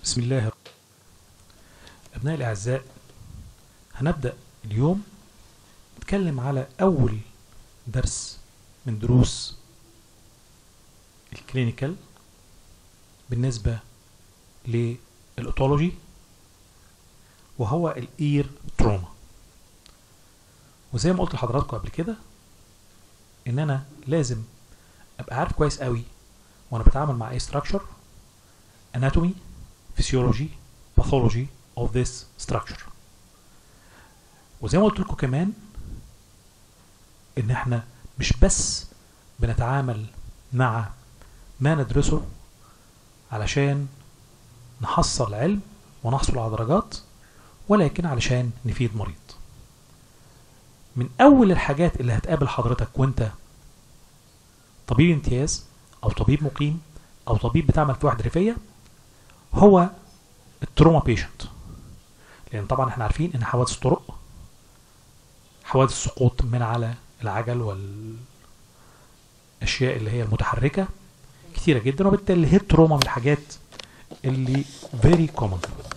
بسم الله أبنائي الأعزاء هنبدأ اليوم نتكلم على أول درس من دروس الكلينيكال بالنسبة للأوتولوجي وهو الإير تروما وزي ما قلت لحضراتكم قبل كده إن أنا لازم أبقى عارف كويس قوي وأنا بتعامل مع أي structure anatomy physiology pathology of this structure وزي ما قلت لكم كمان ان احنا مش بس بنتعامل مع ما ندرسه علشان نحصل علم ونحصل على درجات ولكن علشان نفيد مريض من اول الحاجات اللي هتقابل حضرتك وانت طبيب امتياز او طبيب مقيم او طبيب بتعمل في وحده ريفيه هو التروما بيشنت لان طبعا احنا عارفين ان حوادث الطرق حوادث السقوط من على العجل والاشياء اللي هي المتحركه كتيره جدا وبالتالي الهيد تروما من الحاجات اللي فيري كومن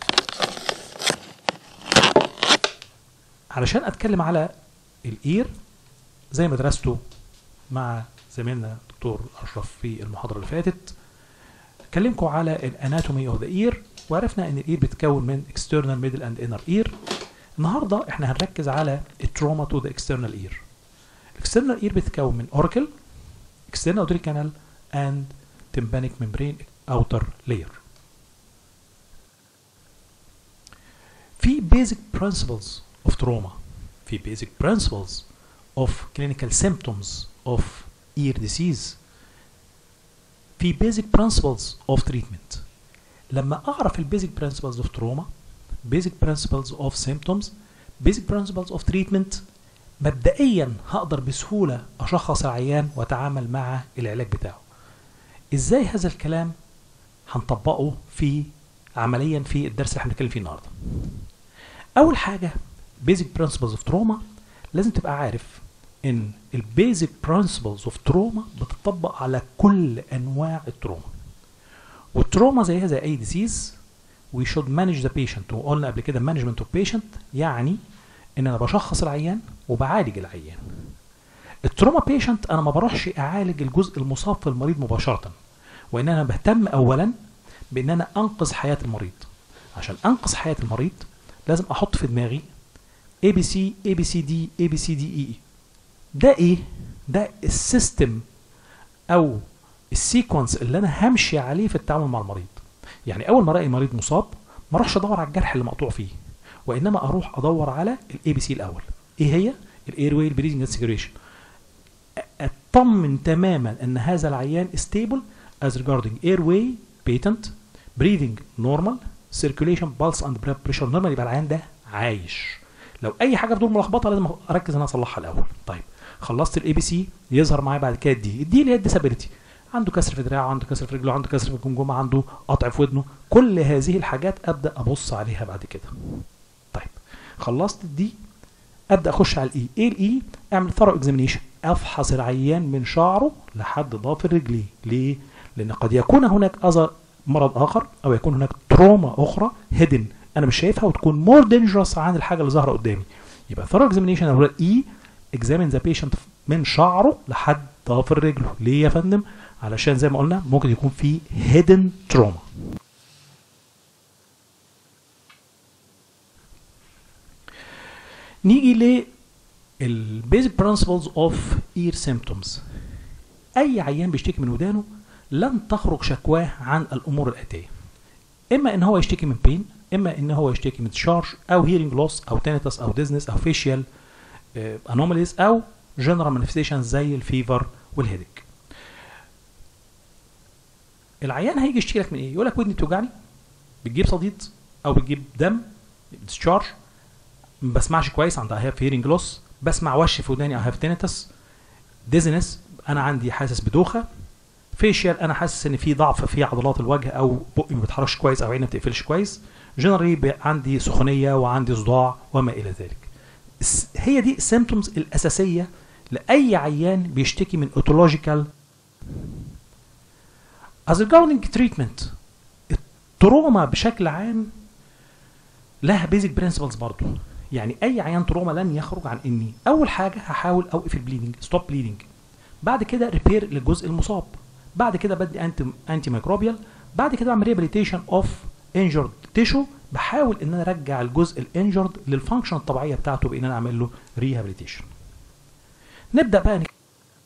علشان اتكلم على الاير زي ما درسته مع زميلنا دكتور اشرف في المحاضره اللي فاتت اكلمكم على الاناتومي اوف ذا اير وعرفنا ان الاير بتتكون من external middle and inner ear النهارده احنا هنركز على التروما تو ذا external ear الاكسترنال ear بتتكون من auricle external auditory canal and tympanic membrane outer layer في basic principles of trauma في basic principles of clinical symptoms of ear disease في basic principles of treatment لما اعرف البيزك principles of trauma basic principles of symptoms basic principles of treatment مبدئيا هقدر بسهولة اشخص العيان واتعامل مع العلاج بتاعه ازاي هذا الكلام هنطبقه في عمليا في الدرس اللي احنا بنتكلم فيه النهارده اول حاجة basic principles of trauma لازم تبقى عارف ان البيزك برنسبلز اوف تروما بتطبق على كل انواع التروما والتروما زيها زي اي ديزيز وي شود مانج ذا بيشنت وقلنا قبل كده مانجمنت اوف بيشنت يعني ان انا بشخص العيان وبعالج العيان التروما بيشنت انا ما بروحش اعالج الجزء المصاب في المريض مباشره وان انا بهتم اولا بان انا انقذ حياه المريض عشان انقذ حياه المريض لازم احط في دماغي اي بي سي اي بي سي دي اي بي سي دي اي ده ايه ده السيستم او السيكونس اللي انا همشي عليه في التعامل مع المريض يعني اول ما الاقي مريض مصاب ما اروحش ادور على الجرح اللي مقطوع فيه وانما اروح ادور على الاي بي سي الاول ايه هي الاير واي البريدنج سيجريشن اطمن تماما ان هذا العيان ستيبل as regarding airway patent breathing normal circulation pulse and blood pressure normal يبقى العيان ده عايش لو اي حاجه في دول ملخبطه لازم اركز ان انا اصلحها الاول طيب خلصت الاي بي سي يظهر معايا بعد كده الدي الدي اللي هي الديسابيلتي عنده كسر في دراعه عنده كسر في رجله عنده كسر في الجمجمه عنده قطع في ودنه كل هذه الحاجات ابدا ابص عليها بعد كده طيب خلصت الدي ابدا اخش على الاي ايه الاي اعمل ثرو اكزامينيشن افحص العيان من شعره لحد ضافر رجليه ليه لان قد يكون هناك اذر مرض اخر او يكون هناك تروما اخرى هيدن انا مش شايفها وتكون مور دينجرس عن الحاجه اللي ظاهره قدامي يبقى ثرو اكزامينيشن هو الاي اكزامين ذا بيشنت من شعره لحد ضافر رجله ليه يا فندم علشان زي ما قلنا ممكن يكون في هيدن تروما نيجي للبيزك برنسبلز اوف اير سيمبتومز اي عيان بيشتكي من ودانه لن تخرج شكواه عن الامور الاتيه اما ان هو يشتكي من بين اما ان هو يشتكي من شارج او هيرنج لوس او تينيتس او ديزنس او فيشيال انوماليز او جنرال مانيفستيشن زي الفيفر والهيدك العيان هيجي يشتكي لك من ايه يقول لك ودني بتوجعني بتجيب صديد او بتجيب دم ديسشارج ما بسمعش كويس عند هاف هيرنج لوس بسمع وش في وداني او هاف تينيتس ديزنس انا عندي حاسس بدوخه فيشيال انا حاسس ان في ضعف في عضلات الوجه او بقي ما بيتحركش كويس او عيني ما بتقفلش كويس جنرالي عندي سخونيه وعندي صداع وما الى ذلك هي دي السيمتومز الاساسيه لاي عيان بيشتكي من اوتولوجيكال as regarding treatment التروما بشكل عام لها بيزك برنسبلز برضه يعني اي عيان تروما لن يخرج عن اني اول حاجه هحاول اوقف البليدنج ستوب بليدنج بعد كده ريبير للجزء المصاب بعد كده بدي انتي انتي ميكروبيال بعد كده بعمل ريبليتيشن اوف انجرد تيشو بحاول ان انا ارجع الجزء الانجرد للفانكشن الطبيعيه بتاعته بان انا اعمل له ريهابيليتيشن نبدا بقى نتكلم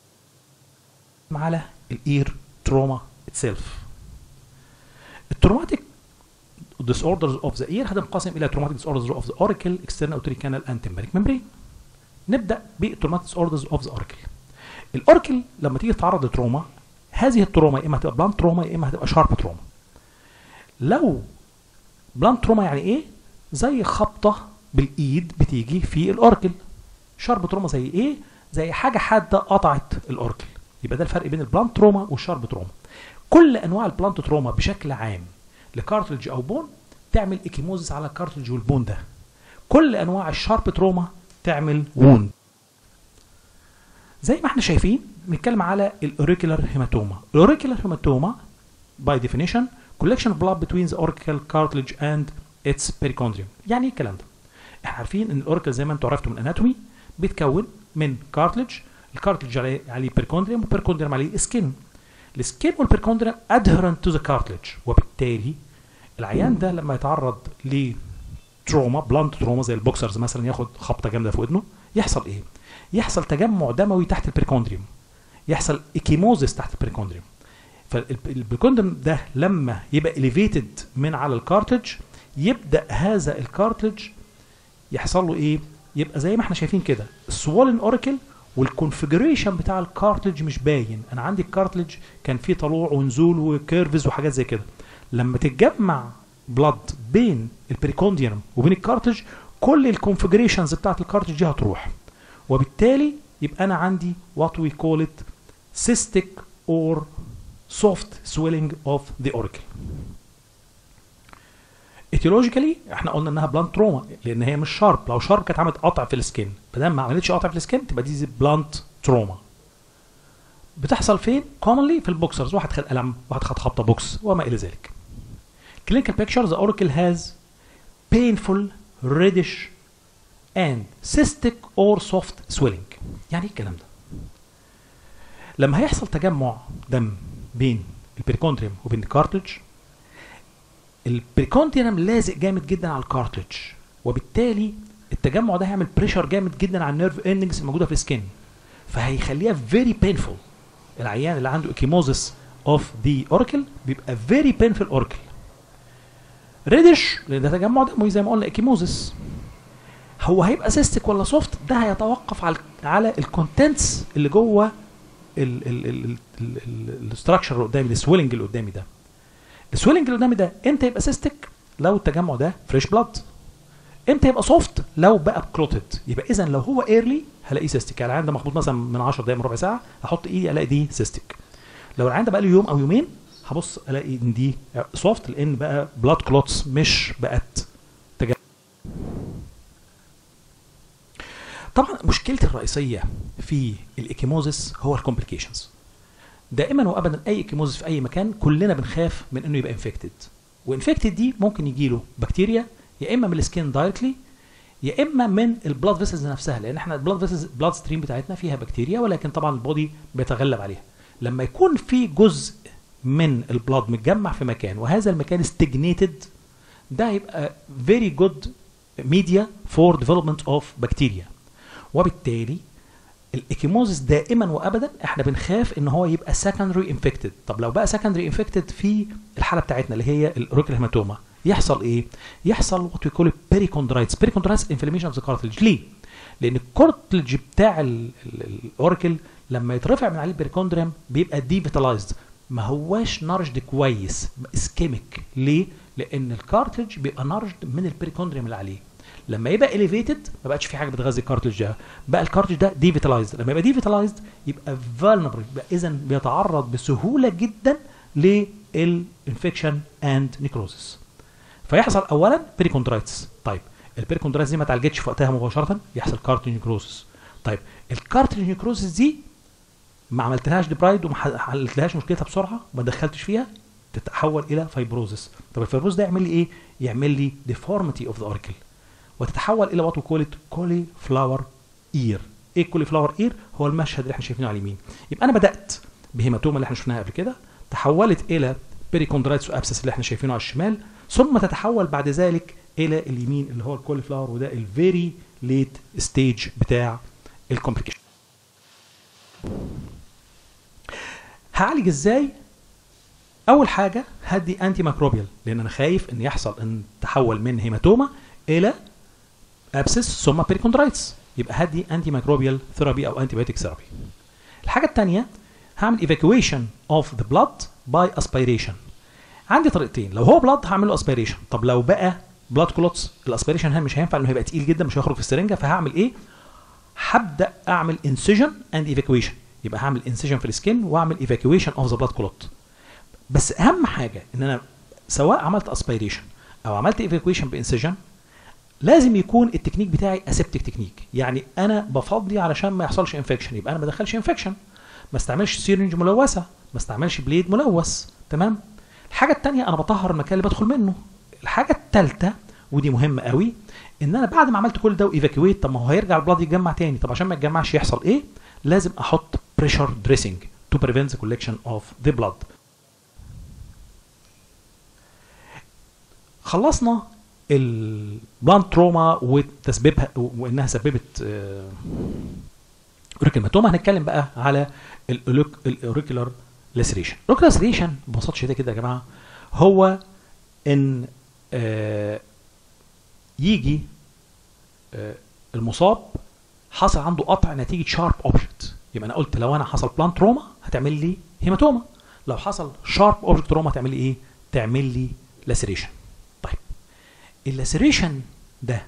على الاير تروما اتسيلف التروماتيك disorders of the ear هتنقسم الى traumatic disorders of the auricle external auditory canal and tympanic membrane نبدا بالtraumatic disorders of the auricle الاوركل لما تيجي تتعرض لتروما هذه التروما يا اما هتبقى بلانت تروما يا اما هتبقى شارب تروما لو بلانت تروما يعني ايه زي خبطه بالايد بتيجي في الاوركل شارب تروما زي ايه زي حاجه حاده قطعت الاوركل يبقى ده الفرق بين البلانت تروما والشارب تروما كل انواع البلانت تروما بشكل عام لكارتلج او بون تعمل اكيموزس على الكارتلج والبون ده كل انواع الشارب تروما تعمل ووند زي ما احنا شايفين بنتكلم على الاوريكولار هيماتوما الاوريكولار هيماتوما باي ديفينيشن collection of blood between the auricular cartilage and its perichondrium يعني ايه الكلام ده احنا عارفين ان الاوريكل زي ما انتم عرفتوا من الاناتومي بيتكون من كارتلج الكارتلج عليه عليه بيركوندريوم والبيركوندريوم عليه سكين السكين والبيركوندريوم adherent to the cartilage وبالتالي العيان ده لما يتعرض ل تروما بلانت تروما زي البوكسرز مثلا ياخد خبطه جامده في ودنه يحصل ايه؟ يحصل تجمع دموي تحت البريكوندريوم يحصل اكيموزس تحت البريكوندريوم فالبريكوندريوم ده لما يبقى اليفيتد من على الكارتج يبدا هذا الكارتج يحصل له ايه؟ يبقى زي ما احنا شايفين كده السوالن اوريكل والكونفجريشن بتاع الكارتلج مش باين انا عندي الكارتلج كان فيه طلوع ونزول وكيرفز وحاجات زي كده لما تتجمع بلاد بين البريكونديوم وبين الكارتلج كل الكونفجريشنز بتاعت الكارتلج دي هتروح وبالتالي يبقى انا عندي what we call it cystic or soft swelling of the auricle etiologically احنا قلنا انها بلانت تروما لان هي مش شارب لو شارب كانت عملت قطع في السكين ما ما عملتش قطع في السكين تبقى دي بلانت تروما بتحصل فين commonly في البوكسرز واحد خد قلم واحد خد خبطه بوكس وما الى ذلك clinical picture the auricle has painful reddish and cystic or soft swelling يعني ايه الكلام ده لما هيحصل تجمع دم بين البريكوندريوم وبين الكارتلج البريكوندريوم لازق جامد جدا على الكارتلج وبالتالي التجمع ده هيعمل بريشر جامد جدا على النيرف اندنجز الموجوده في السكين فهيخليها فيري بينفول العيان اللي عنده اكيموزس اوف ذا اوركل بيبقى فيري بينفول اوركل ريدش لان ده تجمع دموي زي ما قلنا اكيموزس هو هيبقى سيستك ولا سوفت ده هيتوقف على على الكونتنتس اللي جوه الاستراكشر اللي قدامي السويلنج اللي قدامي ده السويلنج اللي قدامي ده امتى يبقى سيستك لو التجمع ده فريش بلاد امتى يبقى سوفت لو بقى كلوتد يبقى اذا لو هو ايرلي هلاقيه سيستك يعني العيان ده مخبوط مثلا من 10 دقايق من ربع ساعه هحط ايدي الاقي دي سيستك لو العيان ده بقى له يوم او يومين هبص الاقي ان دي سوفت لان بقى بلاد كلوتس مش بقت تجمع طبعا مشكلتي الرئيسيه في الايكيموزس هو الكومبليكيشنز دائما وابدا اي ايكيموزس في اي مكان كلنا بنخاف من انه يبقى انفكتد وانفكتد دي ممكن يجي له بكتيريا يا اما من السكين دايركتلي يا اما من البلاد فيسلز نفسها لان احنا البلاد فيسلز بلاد ستريم بتاعتنا فيها بكتيريا ولكن طبعا البودي بيتغلب عليها لما يكون في جزء من البلاد متجمع في مكان وهذا المكان استجنيتد ده هيبقى فيري جود ميديا فور ديفلوبمنت اوف بكتيريا وبالتالي الايكيموزس دائما وابدا احنا بنخاف ان هو يبقى سكندري انفكتد طب لو بقى سكندري انفكتد في الحاله بتاعتنا اللي هي الاوريكل هيماتوما يحصل ايه يحصل وات وي كول بيريكوندرايتس بيريكوندرايتس انفلاميشن اوف ذا كارتلج ليه لان الكارتلج بتاع الاوريكل لما يترفع من عليه البيريكوندريم بيبقى ديفيتالايزد ما هواش نارجد كويس اسكيميك ليه لان الكارتلج بيبقى نارجد من البيريكوندريم اللي عليه لما يبقى اليفيتد ما بقاش في حاجه بتغذي الكارتلج ده بقى الكارتلج ده ديفيتالايزد لما يبقى ديفيتالايزد يبقى فولنربل يبقى اذا بيتعرض بسهوله جدا للانفكشن اند نيكروزس فيحصل اولا بيريكوندرايتس طيب البيريكوندرايتس دي ما اتعالجتش في وقتها مباشره يحصل كارتلج نيكروزس طيب الكارتلج نيكروزس دي ما عملتلهاش ديبرايد وما حلتلهاش مشكلتها بسرعه وما دخلتش فيها تتحول الى فايبروزس طب الفايبروز ده يعمل لي ايه يعمل لي deformity اوف ذا اوركل وتتحول الى وات وي كول ات كولي فلاور اير ايه الكولي فلاور اير هو المشهد اللي احنا شايفينه على اليمين يبقى انا بدات بهيماتوما اللي احنا شفناها قبل كده تحولت الى بيريكوندرايتس وابسس اللي احنا شايفينه على الشمال ثم تتحول بعد ذلك الى اليمين اللي هو الكولي فلاور وده الفيري ليت ستيج بتاع الكومبليكيشن هعالج ازاي اول حاجه هدي انتي ميكروبيال لان انا خايف ان يحصل ان تحول من هيماتوما الى ابسس ثم بيريكوندرايتس يبقى هدي انتي ميكروبيال ثيرابي او انتي بايوتيك ثيرابي الحاجه الثانيه هعمل ايفاكويشن اوف ذا بلاد باي اسبيريشن عندي طريقتين لو هو بلاد هعمل له اسبيريشن طب لو بقى بلاد كلوتس الاسبيريشن مش هينفع انه هيبقى تقيل جدا مش هيخرج في السرنجه فهعمل ايه هبدا اعمل انسيجن اند ايفاكويشن يبقى هعمل انسيجن في السكين واعمل ايفاكويشن اوف ذا بلاد كلوت بس اهم حاجه ان انا سواء عملت اسبيريشن او عملت ايفاكويشن بانسيجن لازم يكون التكنيك بتاعي اسيبتك تكنيك يعني انا بفضي علشان ما يحصلش انفكشن يبقى انا ما بدخلش انفكشن ما استعملش سيرنج ملوثه ما استعملش بليد ملوث تمام الحاجه الثانيه انا بطهر المكان اللي بدخل منه الحاجه الثالثه ودي مهمه قوي ان انا بعد ما عملت كل ده وايفاكويت طب ما هو هيرجع البلاد يتجمع تاني طب عشان ما يتجمعش يحصل ايه لازم احط بريشر دريسنج to prevent the collection of the blood خلصنا البلانت تروما وتسبيبها وانها سببت اوريكلماتوما هنتكلم بقى على الاوريكولار لاسريشن الاوريكولار لاسريشن ببساطه شديده كده يا جماعه هو ان آه يجي آه المصاب حصل عنده قطع نتيجه شارب اوبجكت يبقى انا قلت لو انا حصل بلانت تروما هتعمل لي هيماتوما لو حصل شارب اوبجكت تروما هتعمل لي ايه تعمل لي لاسريشن طيب اللاسريشن ده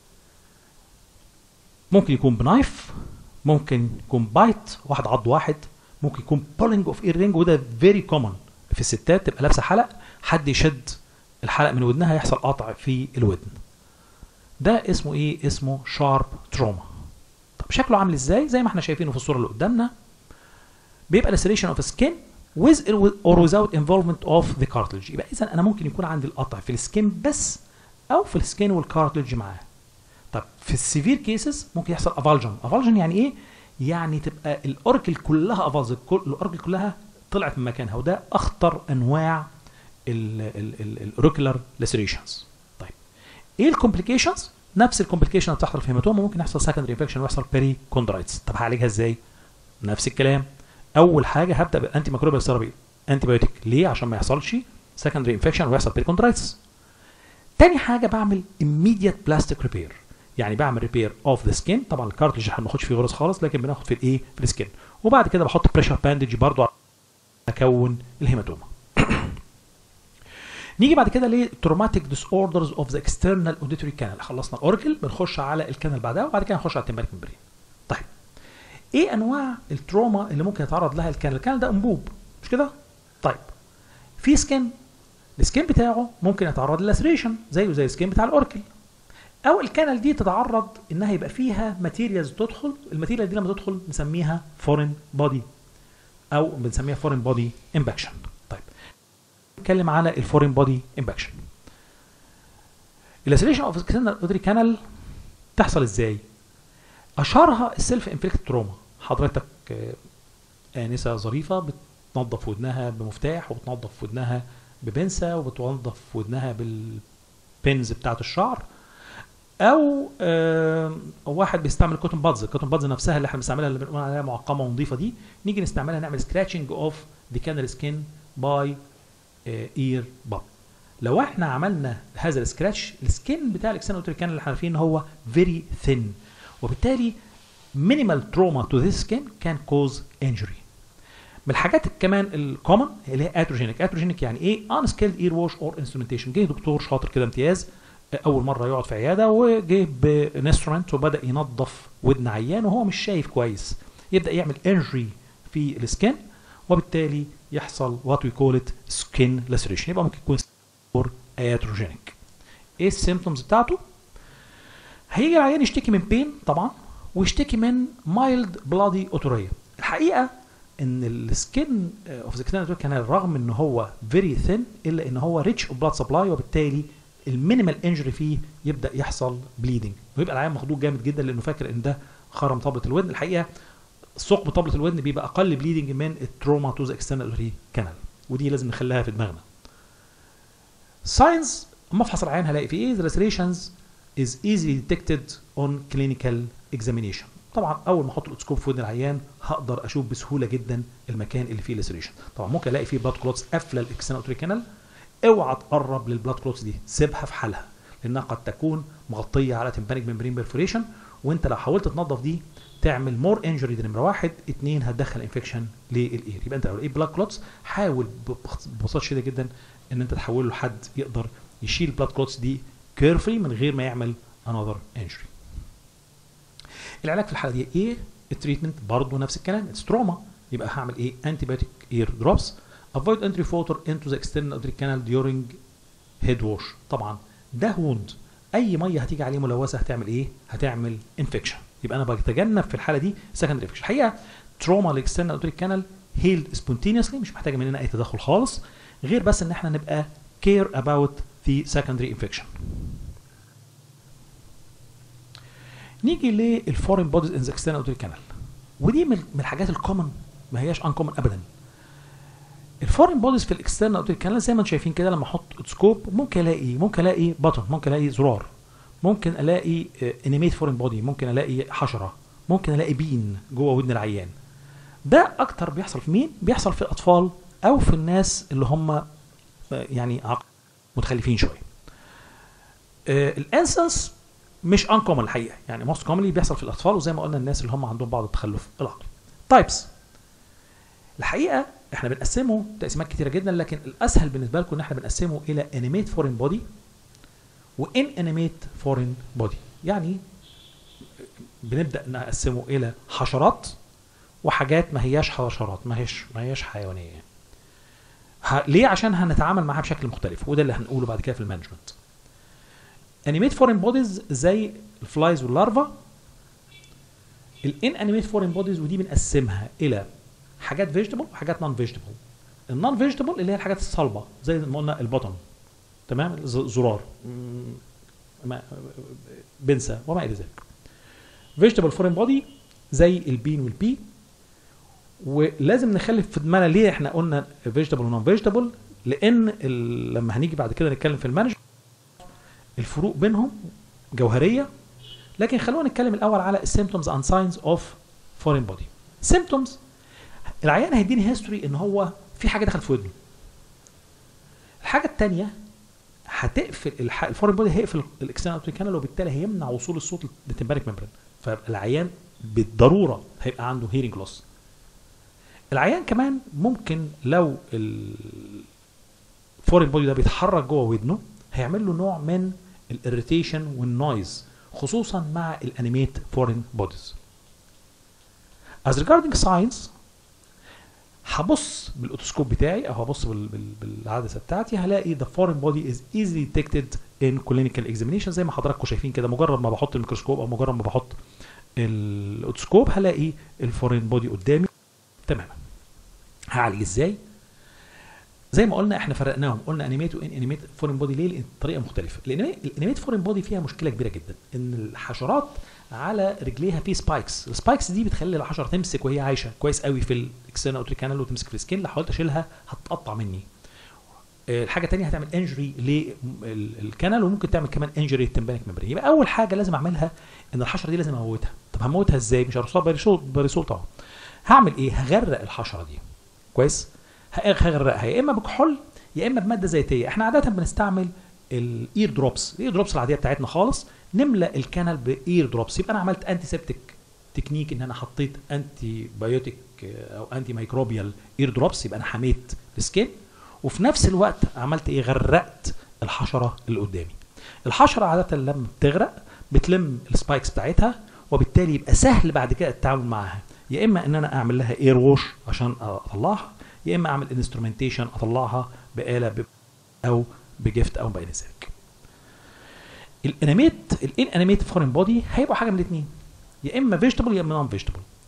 ممكن يكون بنايف ممكن يكون بايت واحد عض واحد ممكن يكون بولينج اوف اير رينج وده فيري كومن في الستات تبقى لابسه حلق حد يشد الحلق من ودنها يحصل قطع في الودن ده اسمه ايه اسمه شارب تروما طب شكله عامل ازاي زي ما احنا شايفينه في الصوره اللي قدامنا بيبقى laceration of skin with or without involvement of the cartilage يبقى اذا انا ممكن يكون عندي القطع في السكين بس او في السكين والكارتلج معاه طب في السيفير كيسز ممكن يحصل افالجن افالجن يعني ايه يعني تبقى الاوركل كلها افالز الاوركل كلها طلعت من مكانها وده اخطر انواع الاوركلر لاسريشنز طيب ايه الكومبليكيشنز نفس الكومبليكيشن اللي بتحصل في الهيماتوما ممكن يحصل سكندري انفكشن ويحصل بيري كوندرايتس طب هعالجها ازاي نفس الكلام اول حاجه هبدا بالانتي ميكروبيال ثيرابي انتي بايوتيك ليه عشان ما يحصلش سكندري انفكشن ويحصل بيري كوندرايتس تاني حاجه بعمل immediate بلاستيك ريبير يعني بعمل ريبير اوف ذا سكين طبعا الكارتلج احنا ما بناخدش فيه غرز خالص لكن بناخد في الايه في السكين وبعد كده بحط بريشر باندج برضو اكون الهيماتوما نيجي بعد كده لتروماتيك ديس اوردرز اوف ذا اكسترنال اوديتوري كانال خلصنا الاوركل بنخش على الكانال بعدها وبعد كده نخش على التمبارك ممبرين طيب ايه انواع التروما اللي ممكن يتعرض لها الكانال الكانال ده انبوب مش كده طيب في سكين السكين بتاعه ممكن يتعرض للاسريشن زيه زي السكين بتاع الاوركل او الكانال دي تتعرض انها يبقى فيها ماتيريالز تدخل الماتيريال دي لما تدخل نسميها فورين بودي او بنسميها فورين بودي امباكشن طيب نتكلم على الفورين بودي امباكشن اللاسريشن اوف اكسترنال اودري كانال تحصل ازاي اشهرها السيلف انفليكت تروما حضرتك انسه ظريفه بتنظف ودنها بمفتاح وبتنظف ودنها ببنسه وبتنظف ودنها بالبنز بتاعه الشعر او آه واحد بيستعمل كوتون بادز الكوتون بادز نفسها اللي احنا بنستعملها اللي بنقول عليها معقمه ونظيفه دي نيجي نستعملها نعمل سكراتشنج اوف ذا كانال سكين باي اير باب لو احنا عملنا هذا السكراتش السكين بتاع الاكسنال كانال اللي احنا عارفين ان هو فيري ثين وبالتالي minimal trauma to this skin can cause injury من الحاجات كمان الكومن اللي هي اتروجينيك اتروجينيك يعني ايه unskilled ear wash or instrumentation جه دكتور شاطر كده امتياز اول مره يقعد في عياده وجه بانسترومنت وبدا ينظف ودن عيان وهو مش شايف كويس يبدا يعمل انجري في السكين وبالتالي يحصل وات وي كول ات سكين لاسريشن يبقى ممكن يكون اور اتروجينيك ايه السيمبتومز بتاعته هيجي العيان يشتكي من بين طبعا ويشتكي من مايلد بلادي اوتوريا الحقيقه ان السكين اوف ذا اكسترنال كانال رغم ان هو فيري ثين الا ان هو ريتش اوف بلاد سبلاي وبالتالي المينيمال انجري فيه يبدا يحصل بليدنج ويبقى العيان مخضوض جامد جدا لانه فاكر ان ده خرم طبله الودن الحقيقه ثقب طبله الودن بيبقى اقل بليدنج من التروما تو ذا اكسترنال كانال ودي لازم نخليها في دماغنا ساينز اما افحص العيان هلاقي في ايه the lacerations is easily detected on clinical examination طبعا اول ما احط الاوتسكوب في ودن العيان هقدر اشوف بسهوله جدا المكان اللي فيه لاسريشن طبعا ممكن الاقي فيه بلاد كلوتس قافله الاكسترنال كانال اوعى تقرب للبلاد كلوتس دي سيبها في حالها لانها قد تكون مغطيه على تمبانيك ممبرين بيرفوريشن وانت لو حاولت تنظف دي تعمل مور انجري دي نمره واحد اثنين هتدخل انفكشن للاير يبقى انت لو لقيت بلاد كلوتس حاول ببساطه شديده جدا ان انت تحوله لحد يقدر يشيل البلاد كلوتس دي كيرفلي من غير ما يعمل انذر انجري العلاج في الحاله دي ايه التريتمنت برضه نفس الكلام ستروما يبقى هعمل ايه انتي بايوتيك اير دروبس avoid entry of water into the external auditory canal during head wash طبعا ده ووند اي ميه هتيجي عليه ملوثه هتعمل ايه هتعمل انفكشن يبقى انا بتجنب في الحاله دي سكندري انفكشن الحقيقه تروما الاكسترنال auditory كانال هيلد سبونتينيوسلي مش محتاجه مننا اي تدخل خالص غير بس ان احنا نبقى care about the secondary infection نيجي للفورين بوديز ان ذا اكسترنال اودري كانال ودي من الحاجات الكومن ما هياش ان كومن ابدا الفورين بوديز في الاكسترنال اودري كانال زي ما انتم شايفين كده لما احط سكوب ممكن الاقي ممكن الاقي بطن ممكن الاقي زرار ممكن الاقي انيميت فورين بودي ممكن الاقي حشره ممكن الاقي بين جوه ودن العيان ده اكتر بيحصل في مين بيحصل في الاطفال او في الناس اللي هم يعني متخلفين شويه الانسنس مش ان كومن الحقيقه يعني موست كومنلي بيحصل في الاطفال وزي ما قلنا الناس اللي هم عندهم بعض التخلف العقلي تايبس الحقيقه احنا بنقسمه تقسيمات كتيره جدا لكن الاسهل بالنسبه لكم ان احنا بنقسمه الى انيميت فورين بودي وان انيميت فورين بودي يعني بنبدا نقسمه الى حشرات وحاجات ما هياش حشرات ما هيش ما هياش حيوانيه يعني. ه... ليه عشان هنتعامل معاها بشكل مختلف وده اللي هنقوله بعد كده في المانجمنت انيميت فورين بوديز زي الفلايز واللارفا الان انيميت فورين بوديز ودي بنقسمها الى حاجات فيجيتابل وحاجات نون فيجيتابل النون فيجيتابل اللي هي الحاجات الصلبه زي ما قلنا البطن تمام زرار بنسى وما الى ذلك فيجيتابل فورين بودي زي البين والبي ولازم نخلي في دماغنا ليه احنا قلنا فيجيتابل ونون فيجيتابل لان لما هنيجي بعد كده نتكلم في المانجمنت الفروق بينهم جوهريه لكن خلونا نتكلم الاول على السيمتومز اند ساينز اوف فورين بودي سيمتومز العيان هيديني هيستوري ان هو في حاجه دخلت في ودنه الحاجه الثانيه هتقفل الفورين بودي هيقفل الاكسترنال كانال وبالتالي هيمنع وصول الصوت للتمبارك ممبرين فالعيان بالضروره هيبقى عنده هيرنج لوس العيان كمان ممكن لو الفورين بودي ده بيتحرك جوه ودنه هيعمل له نوع من الاريتيشن والنويز خصوصا مع الانيميت فورين بوديز as regarding science هبص بالاوتوسكوب بتاعي او هبص بال بال بالعدسه بتاعتي هلاقي the foreign body is easily detected in clinical examination زي ما حضراتكم شايفين كده مجرد ما بحط الميكروسكوب او مجرد ما بحط الاوتوسكوب هلاقي الفورين بودي قدامي تماما هعالج ازاي زي ما قلنا احنا فرقناهم قلنا انيميت وان انيميت فورين بودي ليه لان الطريقه مختلفه الانيميت فورين بودي فيها مشكله كبيره جدا ان الحشرات على رجليها في سبايكس السبايكس دي بتخلي الحشره تمسك وهي عايشه كويس قوي في الاكسترنال اوتري كانال وتمسك في السكين لو حاولت اشيلها هتقطع مني الحاجه الثانيه هتعمل انجري للكانال وممكن تعمل كمان انجري للتمبانيك ممبرين يبقى اول حاجه لازم اعملها ان الحشره دي لازم اموتها طب هموتها ازاي مش هرصها بريسول طبعا هعمل ايه هغرق الحشره دي كويس هغرقها يا اما بكحول يا اما بماده زيتيه احنا عاده بنستعمل الاير دروبس الاير دروبس العاديه بتاعتنا خالص نملى الكانال باير دروبس يبقى انا عملت انتي سيبتيك تكنيك ان انا حطيت انتي بايوتيك او انتي ميكروبيال اير دروبس يبقى انا حميت السكين وفي نفس الوقت عملت ايه غرقت الحشره اللي قدامي الحشره عاده لما بتغرق بتلم السبايكس بتاعتها وبالتالي يبقى سهل بعد كده التعامل معاها يا اما ان انا اعمل لها اير ووش عشان اطلعها يا اما اعمل انسترومنتيشن اطلعها باله او بجفت او بين ذلك الانيميت الان انيميت فورين بودي هيبقوا حاجه من الاثنين يا اما فيجيتابل يا اما نون فيجيتابل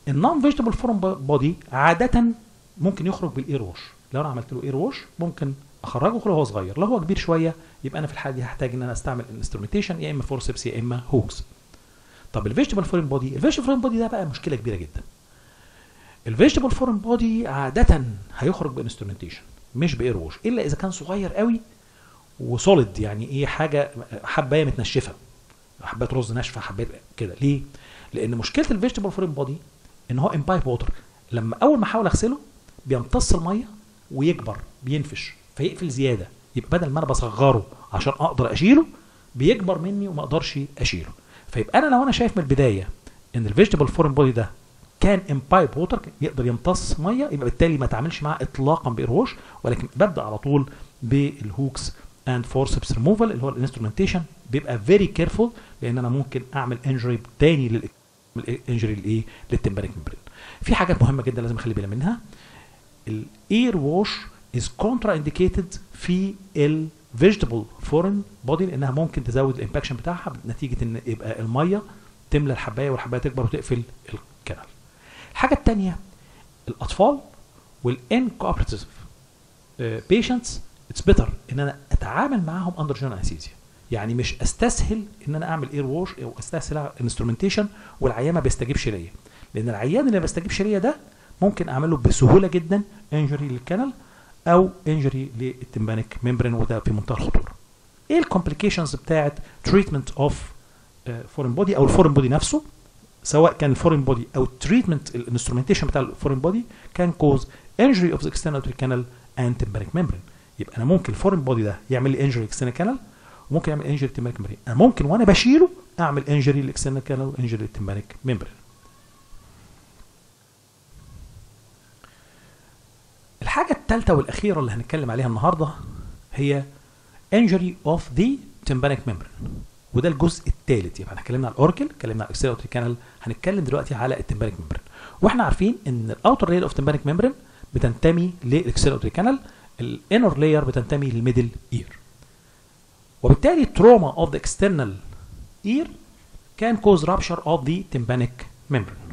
النون فيجيتابل فورم بودي عاده ممكن يخرج بالاير ووش لو انا عملت له اير ووش ممكن اخرجه لو هو صغير لو هو كبير شويه يبقى انا في الحاله دي هحتاج ان انا استعمل الانسترومنتيشن يا اما فورسبس يا اما هوكس طب الفيجيتابل فورم بودي الفيجيتابل فورم بودي ده بقى مشكله كبيره جدا الفيجيتابل فورم بودي عاده هيخرج بانسترومنتيشن مش باير ووش الا اذا كان صغير قوي وسوليد يعني ايه حاجه حبايه متنشفه حبايه رز ناشفه حبايه كده ليه لان مشكله الفيجيتابل فورم بودي ان هو امبايب ووتر لما اول ما احاول اغسله بيمتص الميه ويكبر بينفش فيقفل زياده يبقى بدل ما انا بصغره عشان اقدر اشيله بيكبر مني وما اقدرش اشيله فيبقى انا لو انا شايف من البدايه ان الفيجيتابل فورم بودي ده كان امبايب ووتر يقدر يمتص ميه يبقى بالتالي ما اتعاملش معاه اطلاقا بايرهوش ولكن ببدا على طول بالهوكس اند فورسبس ريموفال اللي هو الانسترومنتيشن بيبقى فيري كيرفول لان انا ممكن اعمل انجري تاني للانجري الايه للتمبانيك ممبرين في حاجات مهمه جدا لازم اخلي بالي منها الاير ووش از كونترا انديكيتد في الفيجيتابل فورن بودي لانها ممكن تزود الامباكشن بتاعها نتيجه ان يبقى الميه تملى الحبايه والحبايه تكبر وتقفل الكنال. الحاجه الثانيه الاطفال والان كوبريتيف بيشنتس اتس بيتر ان انا اتعامل معاهم اندر جنرال انستيزيا يعني مش استسهل ان انا اعمل اير ووش او استسهل انسترومنتيشن والعيان ما بيستجيبش ليا لان العيان اللي ما بيستجيبش ليا ده ممكن اعمله بسهوله جدا انجري للكنال او انجري للتمبانيك ممبرين وده في منتهى الخطوره. ايه الكومبليكيشنز بتاعت تريتمنت اوف فورين بودي او الفورين بودي نفسه سواء كان الفورين بودي او التريتمنت الانسترومنتيشن بتاع الفورين بودي كان كوز انجري اوف ذا اكسترنال كانال اند تمبانيك ممبرين يبقى انا ممكن الفورين بودي ده يعمل لي انجري اكسترنال كانال وممكن يعمل انجري للتمبانيك ممبرين انا ممكن وانا بشيله اعمل انجري للاكسترنال كانال وانجري للتمبانيك ممبرين الحاجة الثالثة والأخيرة اللي هنتكلم عليها النهاردة هي injury of the tympanic membrane وده الجزء الثالث يبقى احنا اتكلمنا على الاوركل اتكلمنا على الاكسيلوتري كانال هنتكلم دلوقتي على التمبانيك ممبرين واحنا عارفين ان الاوتر لاير اوف تمبانيك ممبرين بتنتمي للاكسيلوتري كانال الانر لاير بتنتمي للميدل اير وبالتالي تروما اوف ذا اكسترنال اير كان كوز رابشر اوف ذا tympanic membrane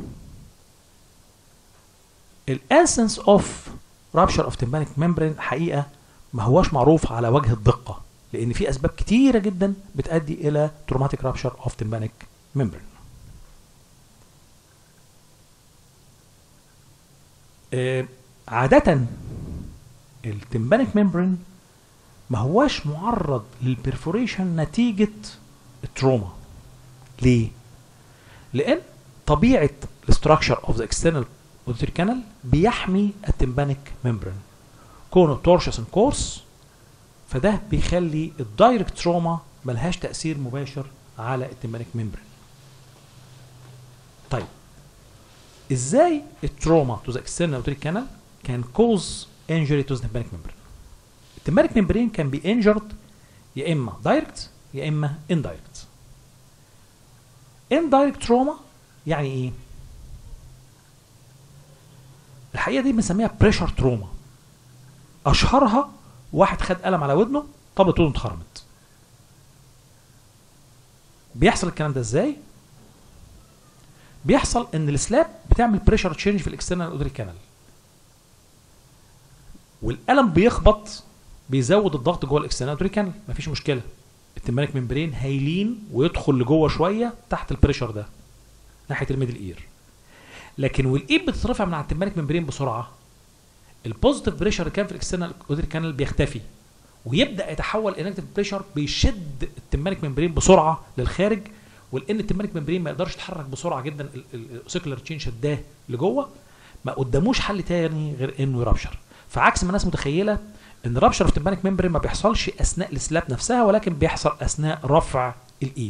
الانسنس اوف رابشر اوف تمبانيك ممبرين حقيقه ما هواش معروف على وجه الدقه لان في اسباب كتيره جدا بتؤدي الى تروماتيك رابشر اوف تمبانيك ممبرين آه عاده التمبانيك ممبرين ما هواش معرض للبرفوريشن نتيجه التروما ليه لان طبيعه الاستراكشر اوف ذا اكسترنال اوديتوري كانال بيحمي التمبانيك ممبرين كونه تورشس كورس فده بيخلي الدايركت تروما ملهاش تاثير مباشر على التمبانيك ممبرين طيب ازاي التروما تو ذا اكسترنال اوديتوري كانال كان كوز انجري تو ذا تمبانيك ممبرين التمبانيك ممبرين كان بي انجرد يا اما دايركت يا اما اندايركت اندايركت تروما يعني ايه الحقيقه دي بنسميها بريشر تروما اشهرها واحد خد قلم على ودنه طب ودنه اتخرمت بيحصل الكلام ده ازاي بيحصل ان السلاب بتعمل بريشر تشينج في الاكسترنال اودري كانال والقلم بيخبط بيزود الضغط جوه الاكسترنال اودري كانال مفيش مشكله التمبانيك ممبرين هايلين ويدخل لجوه شويه تحت البريشر ده ناحيه الميدل اير لكن والايد بتترفع من على التمبانيك ممبرين بسرعه البوزيتيف بريشر اللي كان في الاكسترنال اودري كانال بيختفي ويبدا يتحول انكتيف بريشر بيشد التمبانيك ممبرين بسرعه للخارج ولان التمبانيك ممبرين ما يقدرش يتحرك بسرعه جدا الاوسيكولار تشين شداه لجوه ما قداموش حل تاني غير انه يرابشر فعكس ما الناس متخيله ان رابشر في التمبانيك ممبرين ما بيحصلش اثناء السلاب نفسها ولكن بيحصل اثناء رفع الايد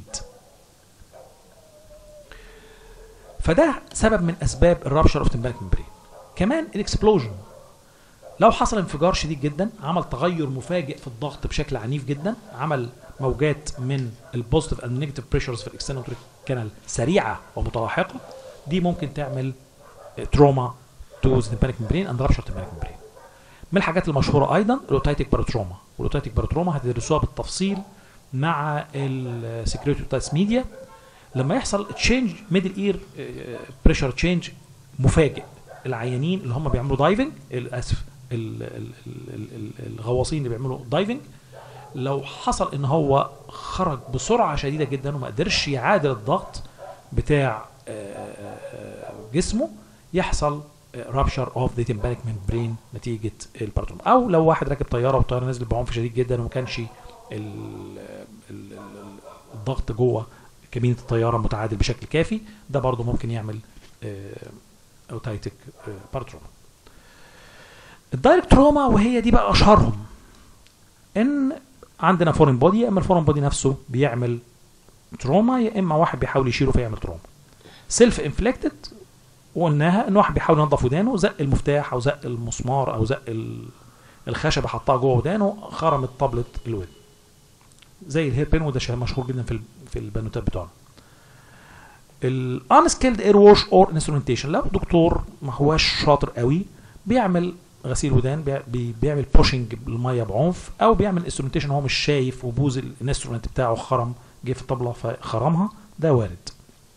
فده سبب من اسباب الرابشر اوف تمبانيك ممبرين كمان الاكسبلوجن لو حصل انفجار شديد جدا عمل تغير مفاجئ في الضغط بشكل عنيف جدا عمل موجات من البوزيتيف اند نيجاتيف بريشرز في الاكسترنال كانال سريعه ومتلاحقه دي ممكن تعمل تروما تو تمبانيك ممبرين اند رابشر تمبانيك ممبرين من الحاجات المشهوره ايضا الاوتايتيك باروتروما والاوتايتيك باروتروما هتدرسوها بالتفصيل مع السكريتوري ميديا لما يحصل تشينج ميدل اير بريشر تشينج مفاجئ العيانين اللي هم بيعملوا دايفنج اسف ال- ال- ال- ال- ال- الغواصين اللي بيعملوا دايفنج لو حصل ان هو خرج بسرعه شديده جدا وما قدرش يعادل الضغط بتاع آه، آه، جسمه يحصل رابشر اوف ذا تمبانيك ممبرين نتيجه البارتون او لو واحد راكب طياره والطياره نزلت بعنف شديد جدا وما كانش ال- ال- ال- الضغط جوه كابينه الطياره متعادل بشكل كافي ده برضه ممكن يعمل اوتايتك بارتروما الدايركت تروما وهي دي بقى اشهرهم ان عندنا فورين بودي يا اما الفورين بودي نفسه بيعمل تروما يا اما واحد بيحاول يشيله فيعمل تروما سيلف انفليكتد وقلناها ان واحد بيحاول ينظف ودانه زق المفتاح او زق المسمار او زق ال- الخشبه حطها جوه ودانه خرمت طبله الودن زي الهير بين وده شيء مشهور جدا في ال- في البنوتات بتوعنا الانسكيلد اير ووش اور انسترومنتيشن لو دكتور ما هواش شاطر قوي بيعمل غسيل ودان بي- بي- بيعمل بوشنج الميه بعنف او بيعمل انسترومنتيشن هو مش شايف وبوز الانسترومنت بتاعه خرم جه في الطبله فخرمها ده وارد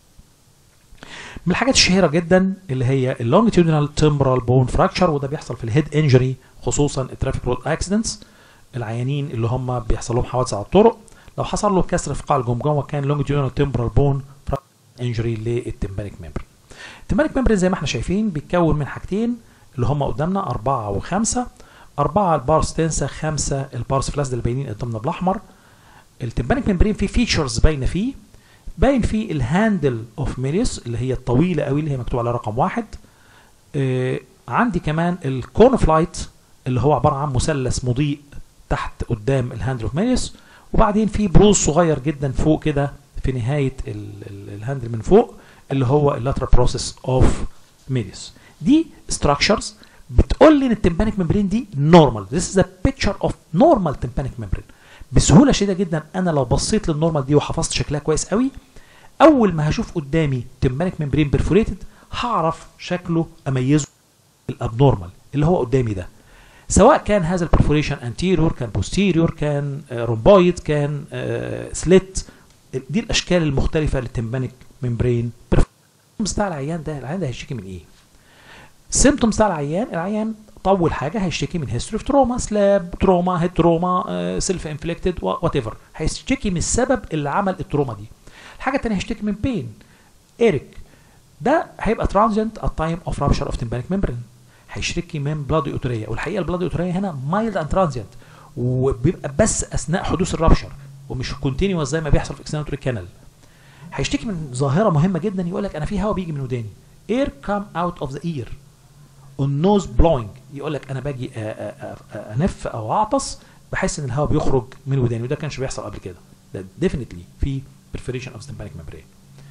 من الحاجات الشهيره جدا اللي هي اللونجيتيودينال تمبرال بون فراكشر وده بيحصل في الهيد انجري خصوصا الترافيك رود اكسيدنتس العيانين اللي هم بيحصل لهم حوادث على الطرق لو حصل له كسر في قاع الجمجمه كان لونجيتيودينال تمبرال بون انجري للتمبانيك ممبرين التمبانيك ممبرين زي ما احنا شايفين بيتكون من حاجتين اللي هم قدامنا أربعة وخمسة أربعة البارس تنسى خمسة البارس فلاس اللي باينين قدامنا بالأحمر التمبانيك ممبرين فيه فيتشرز باينة فيه باين فيه الهاندل اوف ميليوس اللي هي الطويلة قوي اللي هي مكتوب عليها رقم واحد آه عندي كمان الكون فلايت اللي هو عبارة عن مثلث مضيء تحت قدام الهاندل اوف ميليوس وبعدين في بروز صغير جدا فوق كده في نهاية ال- ال- الهاندل من فوق اللي هو اللاترال بروسيس اوف ميليوس دي structures بتقول لي ان التمبانيك ممبرين دي نورمال this is a picture of normal tympanic membrane بسهوله شديده جدا انا لو بصيت للنورمال دي وحفظت شكلها كويس قوي اول ما هشوف قدامي تمبانيك ممبرين بيرفوريتد هعرف شكله اميزه الابنورمال اللي هو قدامي ده سواء كان هذا البرفوريشن انتيريور كان بوستيريور كان رومبويد كان سليت دي الاشكال المختلفه للتمبانيك ممبرين بتاع العيان ده العيان ده هيشتكي من ايه سيمتومز بتاع العيان العيان طول حاجه هيشتكي من هيستوري اوف تروما سلاب تروما هيد تروما سيلف انفليكتد وات ايفر هيشتكي من السبب اللي عمل التروما دي الحاجه الثانيه هيشتكي من بين ايريك ده هيبقى ترانزينت ات تايم اوف رابشر اوف تمبانيك ممبرين هيشتكي من بلادي اوتوريا والحقيقه البلادي اوتوريا هنا مايلد اند ترانزينت وبيبقى بس اثناء حدوث الرابشر ومش كونتينيوس زي ما بيحصل في اكسناتوري كانال هيشتكي من ظاهره مهمه جدا يقول لك انا في هواء بيجي من وداني اير كام اوت اوف ذا اير النوز بلوينج يقول لك انا باجي انف او اعطس بحس ان الهواء بيخرج من وداني وده كانش بيحصل قبل كده ده ديفينتلي في برفوريشن اوف تمبانيك ممبرين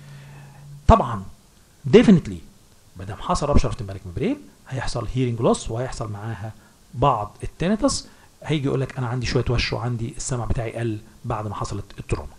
طبعا ديفينتلي ما دام حصل رابشر في تمبانيك ممبرين هيحصل هيرنج لوس وهيحصل معاها بعض التينيتس هيجي يقول لك انا عندي شويه وش وعندي السمع بتاعي قل بعد ما حصلت التروما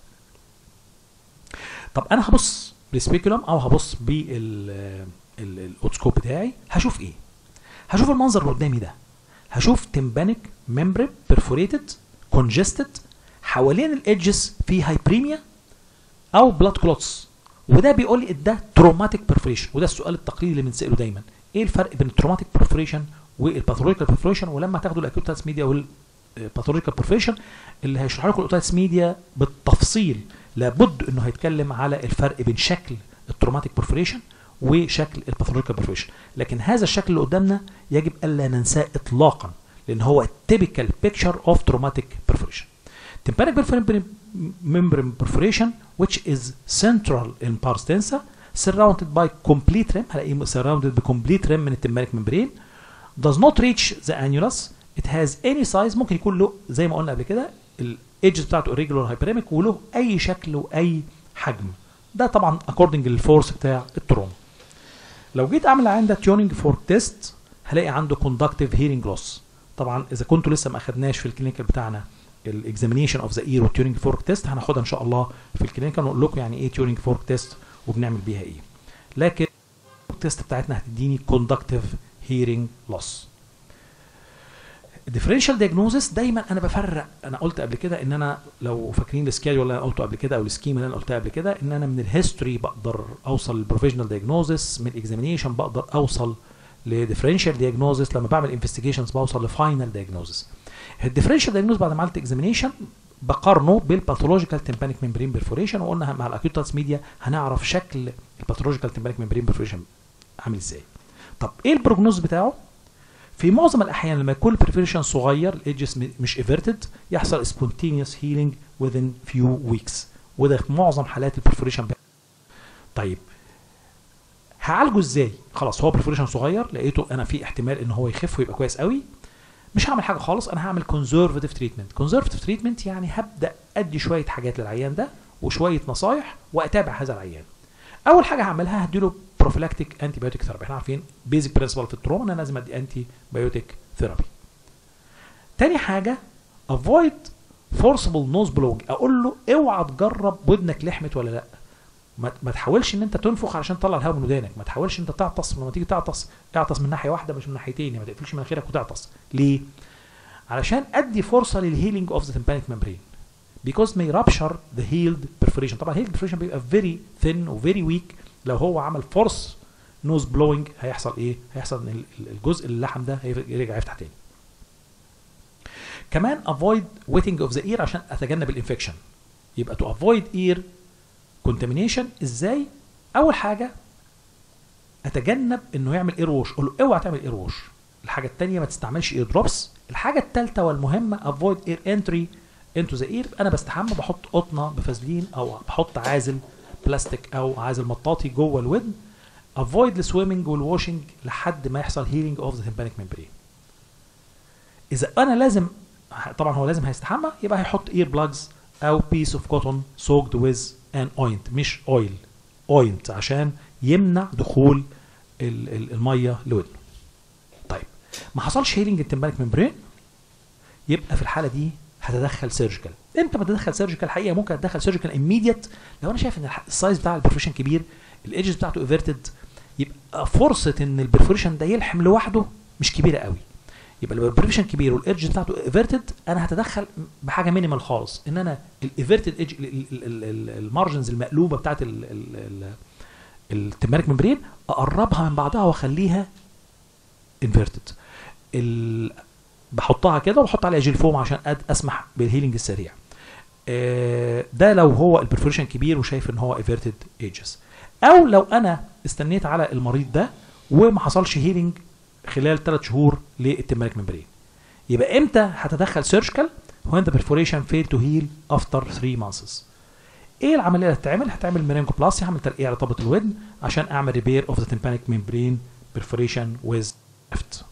طب انا هبص بالسبيكولم او هبص بالاوتسكوب بتاعي هشوف ايه هشوف المنظر اللي قدامي ده هشوف تمبانيك ممبرين بيرفوريتد كونجستد حوالين الايدجز في هايبريميا او بلاد كلوتس وده بيقول لي ده تروماتيك بيرفوريشن وده السؤال التقليدي اللي بنساله دايما ايه الفرق بين التروماتيك بيرفوريشن والباثولوجيكال بيرفوريشن ولما تاخدوا الاكيوتاس ميديا والباثولوجيكال بيرفوريشن اللي هيشرح لكم الاوتايتس ميديا بالتفصيل لابد انه هيتكلم على الفرق بين شكل التروماتيك بيرفوريشن وشكل الباثولوجيكال بيرفوريشن لكن هذا الشكل اللي قدامنا يجب الا ننساه اطلاقا لان هو التيبيكال بيكتشر اوف تروماتيك بيرفوريشن tympanic membrane perforation which is central in pars tensa surrounded by complete rim هلاقيه surrounded بcomplete rim من التمبانيك membrane does not reach the annulus it has any size ممكن يكون له زي ما قلنا قبل كده الايدجز بتاعته irregular hyperemic وله اي شكل واي حجم ده طبعا according للفورس بتاع التروما لو جيت اعمل عندها tuning فور تيست هلاقي عنده conductive hearing loss طبعا اذا كنتوا لسه ما اخدناش في الكلينيكال بتاعنا الاكزامينيشن اوف ذا اير والتيورنج فورك تيست هناخدها ان شاء الله في الكلينيكال ونقول لكم يعني ايه تيورنج فورك تيست وبنعمل بيها ايه لكن التيست بتاعتنا هتديني كوندكتيف هيرنج لوس الديفرنشال دايجنوزس دايما انا بفرق انا قلت قبل كده ان انا لو فاكرين السكيدول اللي انا قلته قبل كده او السكيما اللي انا قلتها قبل كده ان انا من الهيستوري بقدر اوصل للبروفيشنال دايجنوزس من الاكزامينيشن بقدر اوصل لديفرنشال دايجنوزس لما بعمل انفستيجيشنز بوصل لفاينل دايجنوزس الديفرنشال دايجنوز بعد ما عملت اكزامينيشن بقارنه بالباثولوجيكال تمبانيك ممبرين بيرفوريشن وقلنا مع الاكيوت ميديا هنعرف شكل الباثولوجيكال تمبانيك ممبرين بيرفوريشن عامل ازاي طب ايه البروجنوز بتاعه في معظم الاحيان لما يكون البرفوريشن صغير الايدجز مش ايفرتد يحصل سبونتينيوس هيلينج within few weeks وده في معظم حالات البرفوريشن طيب هعالجه ازاي خلاص هو برفوريشن صغير لقيته انا في احتمال ان هو يخف ويبقى كويس قوي مش هعمل حاجه خالص انا هعمل كونزرفتيف تريتمنت كونزرفتيف تريتمنت يعني هبدا ادي شويه حاجات للعيان ده وشويه نصايح واتابع هذا العيان اول حاجه هعملها هديله بروفيلاكتيك انتي بايوتيك ثيرابي احنا عارفين بيزك برنسبل في التروما ان انا لازم ادي انتي بايوتيك ثيرابي تاني حاجه افويد فورسبل نوز بلوج اقول له اوعى تجرب ودنك لحمت ولا لا ما, ما تحاولش ان انت تنفخ علشان تطلع الهواء من ودانك ما تحاولش ان انت تعطس لما تيجي تعطس اعطس من ناحيه واحده مش من ناحيتين ما تقفلش مناخيرك وتعطس ليه علشان ادي فرصه للهيلينج اوف ذا tympanic membrane because may rupture the healed perforation طبعا healed perforation بيبقى very thin و very weak لو هو عمل فورس نوز بلوينج هيحصل ايه هيحصل ان الجزء اللحم ده هيرجع يفتح تاني كمان avoid wetting of the ear عشان اتجنب الانفكشن يبقى to avoid ear contamination ازاي اول حاجه اتجنب انه يعمل اير ووش قول له اوعى تعمل اير ووش الحاجه الثانيه ما تستعملش اير دروبس الحاجه الثالثه والمهمه avoid air entry into the ear انا بستحمى بحط قطنه بفازلين او بحط عازل بلاستيك او عازل مطاطي جوه الودن avoid السويمنج والواشنج لحد ما يحصل healing of the tympanic membrane اذا انا لازم طبعا هو لازم هيستحمى يبقى هيحط اير بلاجز او piece of cotton soaked with an oint مش oil oint عشان يمنع دخول ال- ال- الميه لودنه طيب ما حصلش هيلينج التمبانيك ممبرين يبقى في الحاله دي هتدخل سيرجيكال امتى بتدخل سيرجيكال الحقيقه ممكن اتدخل سيرجيكال immediate لو انا شايف ان الح- السايز بتاع البرفوريشن كبير الايدجز بتاعته ايفرتد يبقى فرصه ان البرفوريشن ده يلحم لوحده مش كبيره قوي يبقى لو البرفوريشن كبير والايدج بتاعته ايفرتد انا هتدخل بحاجه مينيمال خالص ان انا الايفرتد ايدج المارجنز المقلوبه بتاعت التمارك ممبرين اقربها من بعضها واخليها انفيرتد ال... بحطها كده وبحط عليها جيل فوم عشان أد- اسمح بالهيلينج السريع آه، ده لو هو البرفوريشن كبير وشايف ان هو ايفيرتد ايجز او لو انا استنيت على المريض ده وما حصلش هيلينج خلال 3 شهور للتمارك ممبرين يبقى امتى هتدخل سيرجيكال when the perforation failed to heal after 3 months ايه العمليه اللي هتتعمل هتعمل ميرينجو بلاسي هعمل ترقيع على طبقه الودن عشان اعمل ريبير اوف ذا tympanic membrane perforation with left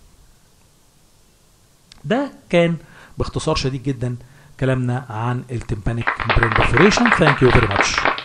ده كان باختصار شديد جدا كلامنا عن التمبانيك membrane perforation thank you very much